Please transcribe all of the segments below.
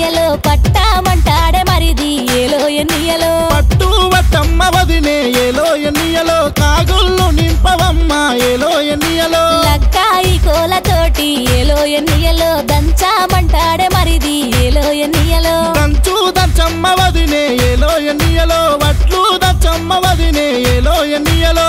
ఎన్నియలో పట్టామంటాడే మరిది ఏలో ఎన్నియలో పట్టు వట్టమ్మ వదినే ఏలో ఎన్నియలో కాగుళ్ళు నింపవమ్మ ఏలో ఎన్నియలో లక్కాయి కోలతోటి ఏలో ఎన్నియలో దంచామంటాడే మరిది ఏలో ఎన్నియలో దంచు దంచమ్మ వదినే ఏలో ఎన్నియలో వట్లు దంచమ్మ వదినే ఏలో ఎన్నియలో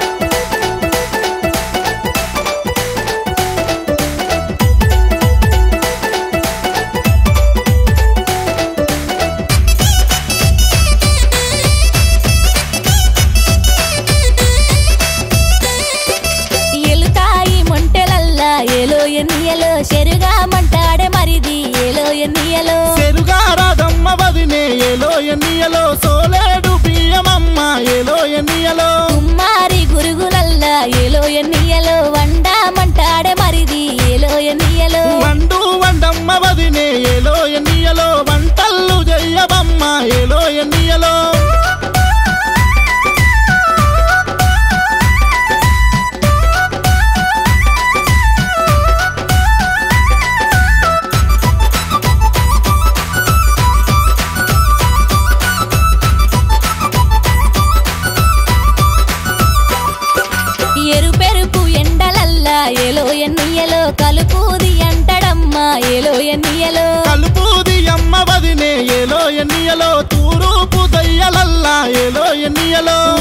ఎలుతాయి మొంటెలల్లా ఏలో ఎన్నియలో చెరుగా మంటాడే మరిది ఏలో ఎన్నియలో చెరుగారాదమ్మ వదినే ఏలో ఎన్నియలో సోలేడు బియ్యమమ్మ ఏలో ఎన్నియలో కుమ్మారి గురుగులల్లా ఏలో ఎన్నియలో వండామంటాడే మరిది ఏలో ఎన్నియలో వండు వండమ్మ వదినే ఏలో ఎన్నియలో వంటల్లు చెయ్యవమ్మ ఏలో ఎన్నియలో ఎరుపెరుపు ఎండలల్లా ఏలో ఎన్నియలో కలుపుది అంటడమ్మా ఏలో ఎన్నియలో కలుపుది అమ్మ వదినే ఏలో ఎన్నియలో తూరూపు దయ్యలల్లా ఏలో ఎన్నియలో